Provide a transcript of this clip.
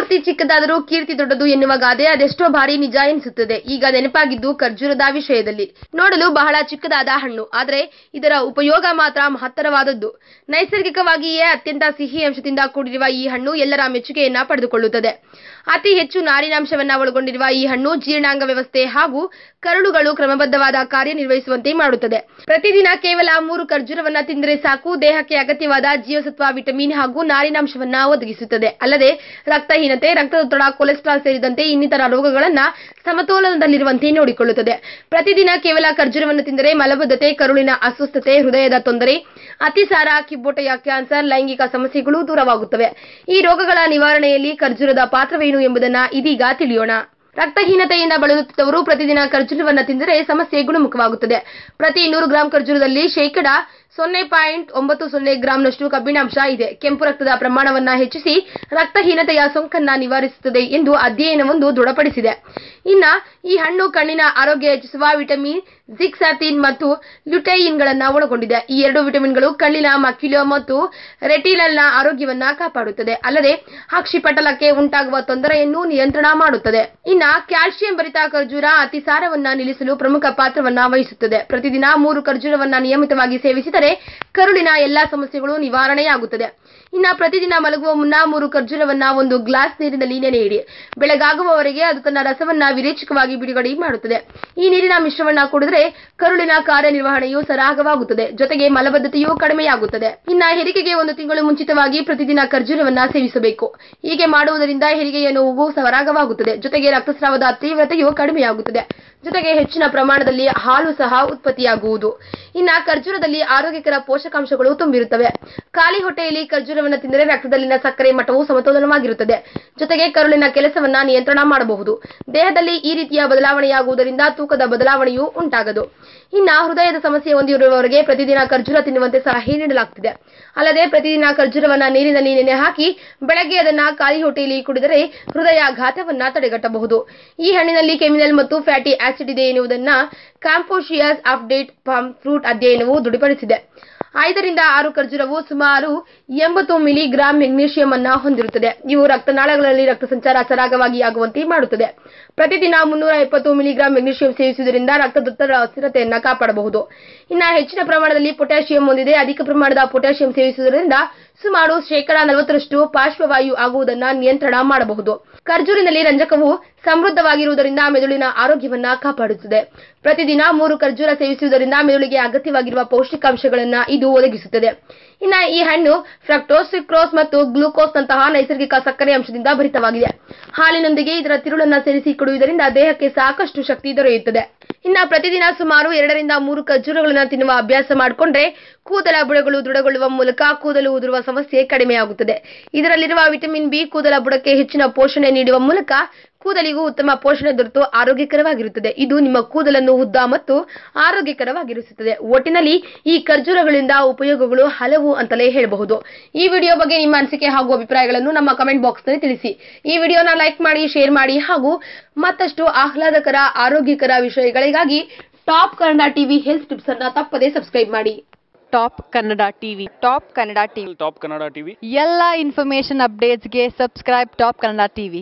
ಮೂರ್ತಿ ಚಿಕ್ಕದಾದರೂ ಕೀರ್ತಿ ದೊಡ್ಡದು ಎನ್ನುವ ಗಾದೆ ಅದೆಷ್ಟೋ ಬಾರಿ ನಿಜ ಎನಿಸುತ್ತದೆ ಈಗ ನೆನಪಾಗಿದ್ದು ಖರ್ಜೂರದ ವಿಷಯದಲ್ಲಿ ನೋಡಲು ಬಹಳ ಚಿಕ್ಕದಾದ ಹಣ್ಣು ಆದರೆ ಇದರ ಉಪಯೋಗ ಮಾತ್ರ ಮಹತ್ತರವಾದದ್ದು ನೈಸರ್ಗಿಕವಾಗಿಯೇ ಅತ್ಯಂತ ಸಿಹಿ ಅಂಶದಿಂದ ಕೂಡಿರುವ ಈ ಹಣ್ಣು ಎಲ್ಲರ ಮೆಚ್ಚುಗೆಯನ್ನ ಪಡೆದುಕೊಳ್ಳುತ್ತದೆ ಅತಿ ಹೆಚ್ಚು ನಾರಿನಾಂಶವನ್ನ ಒಳಗೊಂಡಿರುವ ಈ ಹಣ್ಣು ಜೀರ್ಣಾಂಗ ವ್ಯವಸ್ಥೆ ಹಾಗೂ ಕರುಳುಗಳು ಕ್ರಮಬದ್ಧವಾದ ಕಾರ್ಯನಿರ್ವಹಿಸುವಂತೆ ಮಾಡುತ್ತದೆ ಪ್ರತಿದಿನ ಕೇವಲ ಮೂರು ಖರ್ಜೂರವನ್ನ ತಿಂದರೆ ಸಾಕು ದೇಹಕ್ಕೆ ಅಗತ್ಯವಾದ ಜೀವಸತ್ವ ವಿಟಮಿನ್ ಹಾಗೂ ನಾರಿನಾಂಶವನ್ನ ಒದಗಿಸುತ್ತದೆ ಅಲ್ಲದೆ ರಕ್ತಹೀನತೆ ರಕ್ತದೊತ್ತಡ ಕೊಲೆಸ್ಟ್ರಾಲ್ ಸೇರಿದಂತೆ ಇನ್ನಿತರ ರೋಗಗಳನ್ನ ಸಮತೋಲನದಲ್ಲಿರುವಂತೆ ನೋಡಿಕೊಳ್ಳುತ್ತದೆ ಪ್ರತಿದಿನ ಕೇವಲ ಖರ್ಜೂರವನ್ನು ತಿಂದರೆ ಮಲಬದ್ಧತೆ ಕರುಳಿನ ಅಸ್ವಸ್ಥತೆ ಹೃದಯದ ತೊಂದರೆ ಅತಿಸಾರ ಕಿಬ್ಬೊಟ್ಟೆಯ ಕ್ಯಾನ್ಸರ್ ಲೈಂಗಿಕ ಸಮಸ್ಯೆಗಳು ದೂರವಾಗುತ್ತವೆ ಈ ರೋಗಗಳ ನಿವಾರಣೆಯಲ್ಲಿ ಖರ್ಜೂರದ ಪಾತ್ರವೇನು ಎಂಬುದನ್ನ ಇದೀಗ ತಿಳಿಯೋಣ ರಕ್ತಹೀನತೆಯಿಂದ ಬಳಲುತ್ತಿದ್ದವರು ಪ್ರತಿದಿನ ಖರ್ಜೂರವನ್ನ ತಿಂದರೆ ಸಮಸ್ಯೆ ಗುಣಮುಖವಾಗುತ್ತದೆ ಪ್ರತಿ ನೂರು ಗ್ರಾಂ ಖರ್ಜೂರದಲ್ಲಿ ಶೇಕಡ ಸೊನ್ನೆ ಪಾಯಿಂಟ್ ಒಂಬತ್ತು ಸೊನ್ನೆ ಗ್ರಾಂನಷ್ಟು ಕಬ್ಬಿಣಾಂಶ ಇದೆ ಕೆಂಪು ರಕ್ತದ ಪ್ರಮಾಣವನ್ನ ಹೆಚ್ಚಿಸಿ ರಕ್ತಹೀನತೆಯ ಸೋಂಕನ್ನ ನಿವಾರಿಸುತ್ತದೆ ಎಂದು ಅಧ್ಯಯನವೊಂದು ದೃಢಪಡಿಸಿದೆ ಇನ್ನ ಈ ಹಣ್ಣು ಕಣ್ಣಿನ ಆರೋಗ್ಯ ಹೆಚ್ಚಿಸುವ ವಿಟಮಿನ್ ಜಿಕ್ಸಾತಿನ್ ಮತ್ತು ಲ್ಯುಟೈನ್ಗಳನ್ನ ಒಳಗೊಂಡಿದೆ ಈ ಎರಡು ವಿಟಮಿನ್ಗಳು ಕಣ್ಣಿನ ಮಕ್ಯುಲರ್ ಮತ್ತು ರೆಟಿನಲ್ನ ಆರೋಗ್ಯವನ್ನ ಕಾಪಾಡುತ್ತದೆ ಅಲ್ಲದೆ ಅಕ್ಷಿಪಟಲಕ್ಕೆ ಉಂಟಾಗುವ ತೊಂದರೆಯನ್ನು ನಿಯಂತ್ರಣ ಮಾಡುತ್ತದೆ ಇನ್ನ ಕ್ಯಾಲ್ಸಿಯಂ ಭರಿತ ಖರ್ಜೂರ ಅತಿಸಾರವನ್ನ ನಿಲ್ಲಿಸಲು ಪ್ರಮುಖ ಪಾತ್ರವನ್ನ ವಹಿಸುತ್ತದೆ ಪ್ರತಿದಿನ ಮೂರು ಖರ್ಜೂರವನ್ನ ನಿಯಮಿತವಾಗಿ ಸೇವಿಸಿದರೆ ಕರುಳಿನ ಎಲ್ಲಾ ಸಮಸ್ಯೆಗಳು ನಿವಾರಣೆಯಾಗುತ್ತದೆ ಇನ್ನ ಪ್ರತಿದಿನ ಮಲಗುವ ಮುನ್ನ ಮೂರು ಖರ್ಜೂರವನ್ನ ಒಂದು ಗ್ಲಾಸ್ ನೀರಿನಲ್ಲಿ ನೆನೆಯಿಡಿ ಬೆಳಗಾಗುವವರೆಗೆ ಅದು ತನ್ನ ರಸವನ್ನ ವಿರೇಚಕವಾಗಿ ಬಿಡುಗಡೆ ಮಾಡುತ್ತದೆ ಈ ನೀರಿನ ಮಿಶ್ರವನ್ನ ಕುಡಿದ್ರೆ ಕರುಳಿನ ಕಾರ್ಯನಿರ್ವಹಣೆಯು ಸರಾಗವಾಗುತ್ತದೆ ಜೊತೆಗೆ ಮಲಬದ್ಧತೆಯೂ ಕಡಿಮೆಯಾಗುತ್ತದೆ ಇನ್ನ ಹೆರಿಗೆಗೆ ಒಂದು ತಿಂಗಳು ಮುಂಚಿತವಾಗಿ ಪ್ರತಿದಿನ ಖರ್ಜೂರವನ್ನ ಸೇವಿಸಬೇಕು ಹೀಗೆ ಮಾಡುವುದರಿಂದ ಹೆರಿಗೆಯ ನೋವು ಸರಾಗವಾಗುತ್ತದೆ ಜೊತೆಗೆ ರಕ್ತಸ್ರಾವದ ತೀವ್ರತೆಯು ಕಡಿಮೆಯಾಗುತ್ತದೆ ಜೊತೆಗೆ ಹೆಚ್ಚಿನ ಪ್ರಮಾಣದಲ್ಲಿ ಹಾಲು ಸಹ ಉತ್ಪತ್ತಿಯಾಗುವುದು ಇನ್ನ ಖರ್ಜೂರದಲ್ಲಿ ಆರೋಗ್ಯಕರ ಪೋಷಕಾಂಶಗಳು ತುಂಬಿರುತ್ತವೆ ಖಾಲಿ ಹೊಟ್ಟೆಯಲ್ಲಿ ಖರ್ಜೂರವನ್ನು ತಿಂದರೆ ರಕ್ತದಲ್ಲಿನ ಸಕ್ಕರೆ ಮಟ್ಟವು ಸಮತೋಲನವಾಗಿರುತ್ತದೆ ಜೊತೆಗೆ ಕರುಳಿನ ಕೆಲಸವನ್ನ ನಿಯಂತ್ರಣ ಮಾಡಬಹುದು ದೇಹದಲ್ಲಿ ಈ ರೀತಿಯ ಬದಲಾವಣೆಯಾಗುವುದರಿಂದ ತೂಕದ ಬದಲಾವಣೆಯೂ ಉಂಟಾಗದು ಇನ್ನ ಹೃದಯದ ಸಮಸ್ಯೆ ಹೊಂದಿರುವವರಿಗೆ ಪ್ರತಿದಿನ ಖರ್ಜೂರ ತಿನ್ನುವಂತೆ ಸಲಹೆ ನೀಡಲಾಗುತ್ತಿದೆ ಅಲ್ಲದೆ ಪ್ರತಿದಿನ ಖರ್ಜೂರವನ್ನ ನೀರಿನಲ್ಲಿ ನೆನೆ ಹಾಕಿ ಬೆಳಗ್ಗೆ ಅದನ್ನ ಖಾಲಿ ಹೊಟ್ಟೆಯಲ್ಲಿ ಕುಡಿದರೆ ಹೃದಯಾಘಾತವನ್ನ ತಡೆಗಟ್ಟಬಹುದು ಈ ಹಣ್ಣಿನಲ್ಲಿ ಕೆಮಿನಲ್ ಮತ್ತು ಫ್ಯಾಟಿ ಆಸಿಡ್ ಇದೆ ಎನ್ನುವುದನ್ನ ಕಾಂಪೋಶಿಯಸ್ ಅಪ್ಡೇಟ್ ಪಾಮ್ ಫ್ರೂಟ್ ಅಧ್ಯಯನವು ದೃಢಪಡಿಸಿದೆ ಐದರಿಂದ ಆರು ಖರ್ಜೂರವು ಸುಮಾರು ಎಂಬತ್ತು ಮಿಲಿಗ್ರಾಂ ಮೆಗ್ನೀಷಿಯಂ ಅನ್ನ ಹೊಂದಿರುತ್ತದೆ ಇವು ರಕ್ತನಾಳಗಳಲ್ಲಿ ರಕ್ತ ಸಂಚಾರ ಸರಾಗವಾಗಿ ಆಗುವಂತೆ ಮಾಡುತ್ತದೆ ಪ್ರತಿದಿನ ಮುನ್ನೂರ ಎಪ್ಪತ್ತು ಮಿಲಿಗ್ರಾಂ ಮೆಗ್ನೀಷಿಯಂ ಸೇವಿಸುವುದರಿಂದ ರಕ್ತದೊತ್ತಡ ಸ್ಥಿರತೆಯನ್ನ ಕಾಪಾಡಬಹುದು ಇನ್ನ ಹೆಚ್ಚಿನ ಪ್ರಮಾಣದಲ್ಲಿ ಪೊಟ್ಯಾಷಿಯಂ ಹೊಂದಿದೆ ಅಧಿಕ ಪ್ರಮಾಣದ ಪೊಟ್ಯಾಷಿಯಂ ಸೇವಿಸುವುದರಿಂದ ಸುಮಾರು ಶೇಕಡಾ ನಲವತ್ತರಷ್ಟು ಪಾರ್ಶ್ವವಾಯು ಆಗುವುದನ್ನ ನಿಯಂತ್ರಣ ಮಾಡಬಹುದು ಖರ್ಜೂರಿನಲ್ಲಿ ರಂಜಕವು ಸಮೃದ್ಧವಾಗಿರುವುದರಿಂದ ಮೆದುಳಿನ ಆರೋಗ್ಯವನ್ನ ಕಾಪಾಡುತ್ತದೆ ಪ್ರತಿದಿನ ಮೂರು ಖರ್ಜೂರ ಸೇವಿಸುವುದರಿಂದ ಮೆದುಳಿಗೆ ಅಗತ್ಯವಾಗಿರುವ ಪೌಷ್ಟಿಕಾಂಶಗಳನ್ನ ಇದು ಒದಗಿಸುತ್ತದೆ ಇನ್ನ ಈ ಹಣ್ಣು ಫ್ರಕ್ಟೋಸ್ ಸಿಕ್ರೋಸ್ ಮತ್ತು ಗ್ಲೂಕೋಸ್ ನಂತಹ ನೈಸರ್ಗಿಕ ಸಕ್ಕರೆ ಅಂಶದಿಂದ ಭರಿತವಾಗಿದೆ ಹಾಲಿನೊಂದಿಗೆ ಇದರ ತಿರುಳನ್ನ ಸೇರಿಸಿ ಕುಡಿಯುವುದರಿಂದ ದೇಹಕ್ಕೆ ಸಾಕಷ್ಟು ಶಕ್ತಿ ದೊರೆಯುತ್ತದೆ ಇನ್ನ ಪ್ರತಿದಿನ ಸುಮಾರು ಎರಡರಿಂದ ಮೂರು ಖರ್ಜೂರಗಳನ್ನ ತಿನ್ನುವ ಅಭ್ಯಾಸ ಮಾಡಿಕೊಂಡ್ರೆ ಕೂದಲ ಬುಡಗಳು ದೃಢಗೊಳ್ಳುವ ಮೂಲಕ ಕೂದಲು ಉದುರುವ ಸಮಸ್ಯೆ ಕಡಿಮೆಯಾಗುತ್ತದೆ ಇದರಲ್ಲಿರುವ ವಿಟಮಿನ್ ಬಿ ಕೂದಲ ಬುಡಕ್ಕೆ ಹೆಚ್ಚಿನ ಪೋಷಣೆ ನೀಡುವ ಮೂಲಕ ಕೂದಲಿಗೂ ಉತ್ತಮ ಪೋಷಣೆ ದೊರೆತು ಆರೋಗ್ಯಕರವಾಗಿರುತ್ತದೆ ಇದು ನಿಮ್ಮ ಕೂದಲನ್ನು ಉದ್ದ ಮತ್ತು ಆರೋಗ್ಯಕರವಾಗಿರಿಸುತ್ತದೆ ಒಟ್ಟಿನಲ್ಲಿ ಈ ಖರ್ಜೂರಗಳಿಂದ ಉಪಯೋಗಗಳು ಹಲವು ಅಂತಲೇ ಹೇಳಬಹುದು ಈ ವಿಡಿಯೋ ಬಗ್ಗೆ ನಿಮ್ಮ ಅನಿಸಿಕೆ ಹಾಗೂ ಅಭಿಪ್ರಾಯಗಳನ್ನು ನಮ್ಮ ಕಮೆಂಟ್ ಬಾಕ್ಸ್ ನಲ್ಲಿ ತಿಳಿಸಿ ಈ ವಿಡಿಯೋನ ಲೈಕ್ ಮಾಡಿ ಶೇರ್ ಮಾಡಿ ಹಾಗೂ ಮತ್ತಷ್ಟು ಆಹ್ಲಾದಕರ ಆರೋಗ್ಯಕರ ವಿಷಯಗಳಿಗಾಗಿ top Kannada TV health tips ಅನ್ನ ತಪ್ಪದೇ ಸಬ್ಸ್ಕ್ರೈಬ್ ಮಾಡಿ top Kannada TV top Kannada TV top Kannada TV ಎಲ್ಲ ಇನ್ಫಾರ್ಮೇಶನ್ ಅಪ್ಡೇಟ್ಸ್ಗೆ ಸಬ್ಸ್ಕ್ರೈಬ್ ಟಾಪ್ ಕನ್ನಡ ಟಿವಿ